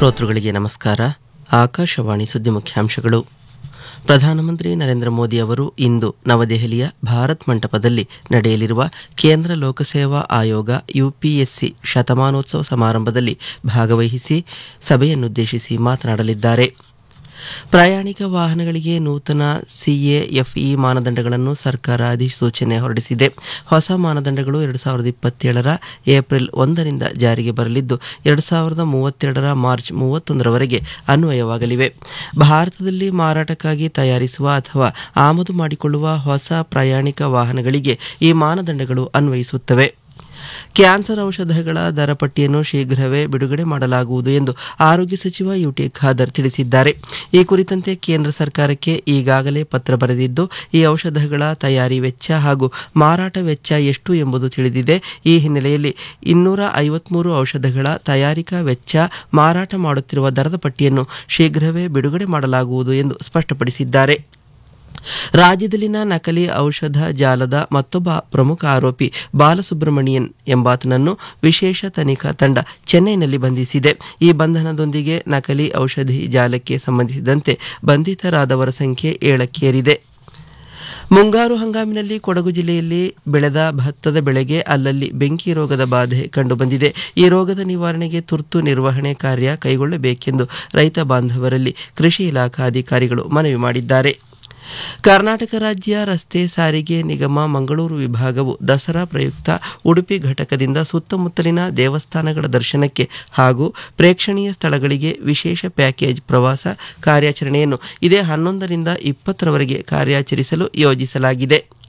ಶ್ರೋತೃಗಳಿಗೆ ನಮಸ್ಕಾರ ಆಕಾಶವಾಣಿ ಸುದ್ದಿ ಮುಖ್ಯಾಂಶಗಳು ಪ್ರಧಾನಮಂತ್ರಿ ನರೇಂದ್ರ ಮೋದಿ ಅವರು ಇಂದು ನವದೆಹಲಿಯ ಭಾರತ್ ಮಂಟಪದಲ್ಲಿ ನಡೆಯಲಿರುವ ಕೇಂದ್ರ ಲೋಕಸೇವಾ ಆಯೋಗ ಯುಪಿಎಸ್ಸಿ ಶತಮಾನೋತ್ಸವ ಸಮಾರಂಭದಲ್ಲಿ ಭಾಗವಹಿಸಿ ಸಭೆಯನ್ನುದ್ದೇಶಿಸಿ ಮಾತನಾಡಲಿದ್ದಾರೆ ಪ್ರಯಾಣಿಕ ವಾಹನಗಳಿಗೆ ನೂತನ ಸಿಎಎಫ್ಇ ಮಾನದಂಡಗಳನ್ನು ಸರ್ಕಾರ ಅಧಿಸೂಚನೆ ಹೊರಡಿಸಿದೆ ಹೊಸ ಮಾನದಂಡಗಳು ಎರಡು ಸಾವಿರದ ಇಪ್ಪತ್ತೇಳರ ಏಪ್ರಿಲ್ ಒಂದರಿಂದ ಜಾರಿಗೆ ಬರಲಿದ್ದು ಎರಡು ಸಾವಿರದ ಮೂವತ್ತೆರಡರ ಮಾರ್ಚ್ ಮೂವತ್ತೊಂದರವರೆಗೆ ಅನ್ವಯವಾಗಲಿವೆ ಭಾರತದಲ್ಲಿ ಮಾರಾಟಕ್ಕಾಗಿ ತಯಾರಿಸುವ ಅಥವಾ ಆಮದು ಮಾಡಿಕೊಳ್ಳುವ ಹೊಸ ಪ್ರಯಾಣಿಕ ವಾಹನಗಳಿಗೆ ಈ ಮಾನದಂಡಗಳು ಅನ್ವಯಿಸುತ್ತವೆ ಕ್ಯಾನ್ಸರ್ ಔಷಧಗಳ ದರ ಪಟ್ಟಿಯನ್ನು ಶೀಘ್ರವೇ ಬಿಡುಗಡೆ ಮಾಡಲಾಗುವುದು ಎಂದು ಆರೋಗ್ಯ ಸಚಿವ ಯುಟಿ ಖಾದರ್ ತಿಳಿಸಿದ್ದಾರೆ ಈ ಕುರಿತಂತೆ ಕೇಂದ್ರ ಸರ್ಕಾರಕ್ಕೆ ಈಗಾಗಲೇ ಪತ್ರ ಬರೆದಿದ್ದು ಈ ಔಷಧಗಳ ತಯಾರಿ ವೆಚ್ಚ ಹಾಗೂ ಮಾರಾಟ ವೆಚ್ಚ ಎಷ್ಟು ಎಂಬುದು ತಿಳಿದಿದೆ ಈ ಹಿನ್ನೆಲೆಯಲ್ಲಿ ಇನ್ನೂರ ಐವತ್ಮೂರು ಔಷಧಗಳ ತಯಾರಿಕಾ ವೆಚ್ಚ ಮಾರಾಟ ಮಾಡುತ್ತಿರುವ ದರದ ಪಟ್ಟಿಯನ್ನು ಶೀಘ್ರವೇ ಬಿಡುಗಡೆ ಮಾಡಲಾಗುವುದು ಎಂದು ಸ್ಪಷ್ಟಪಡಿಸಿದ್ದಾರೆ ರಾಜ್ಯದಲ್ಲಿನ ನಕಲಿ ಔಷಧ ಜಾಲದ ಮತ್ತೊಬ್ಬ ಪ್ರಮುಖ ಆರೋಪಿ ಬಾಲಸುಬ್ರಮಣಿಯನ್ ಎಂಬಾತನನ್ನು ವಿಶೇಷ ತನಿಖಾ ತಂಡ ಚೆನ್ನೈನಲ್ಲಿ ಬಂಧಿಸಿದೆ ಈ ಬಂಧನದೊಂದಿಗೆ ನಕಲಿ ಔಷಧಿ ಜಾಲಕ್ಕೆ ಸಂಬಂಧಿಸಿದಂತೆ ಬಂಧಿತರಾದವರ ಸಂಖ್ಯೆ ಏಳಕ್ಕೇರಿದೆ ಮುಂಗಾರು ಹಂಗಾಮಿನಲ್ಲಿ ಕೊಡಗು ಜಿಲ್ಲೆಯಲ್ಲಿ ಬೆಳೆದ ಭತ್ತದ ಬೆಳೆಗೆ ಅಲ್ಲಲ್ಲಿ ಬೆಂಕಿ ರೋಗದ ಬಾಧೆ ಕಂಡುಬಂದಿದೆ ಈ ರೋಗದ ನಿವಾರಣೆಗೆ ತುರ್ತು ನಿರ್ವಹಣೆ ಕಾರ್ಯ ಕೈಗೊಳ್ಳಬೇಕೆಂದು ರೈತ ಬಾಂಧವರಲ್ಲಿ ಕೃಷಿ ಇಲಾಖಾ ಅಧಿಕಾರಿಗಳು ಮನವಿ ಮಾಡಿದ್ದಾರೆ ಕರ್ನಾಟಕ ರಾಜ್ಯ ರಸ್ತೆ ಸಾರಿಗೆ ನಿಗಮ ಮಂಗಳೂರು ವಿಭಾಗವು ದಸರಾ ಪ್ರಯುಕ್ತ ಉಡುಪಿ ಘಟಕದಿಂದ ಸುತ್ತಮುತ್ತಲಿನ ದೇವಸ್ಥಾನಗಳ ದರ್ಶನಕ್ಕೆ ಹಾಗೂ ಪ್ರೇಕ್ಷಣೀಯ ಸ್ಥಳಗಳಿಗೆ ವಿಶೇಷ ಪ್ಯಾಕೇಜ್ ಪ್ರವಾಸ ಕಾರ್ಯಾಚರಣೆಯನ್ನು ಇದೇ ಹನ್ನೊಂದರಿಂದ ಇಪ್ಪತ್ತರವರೆಗೆ ಕಾರ್ಯಾಚರಿಸಲು ಯೋಜಿಸಲಾಗಿದೆ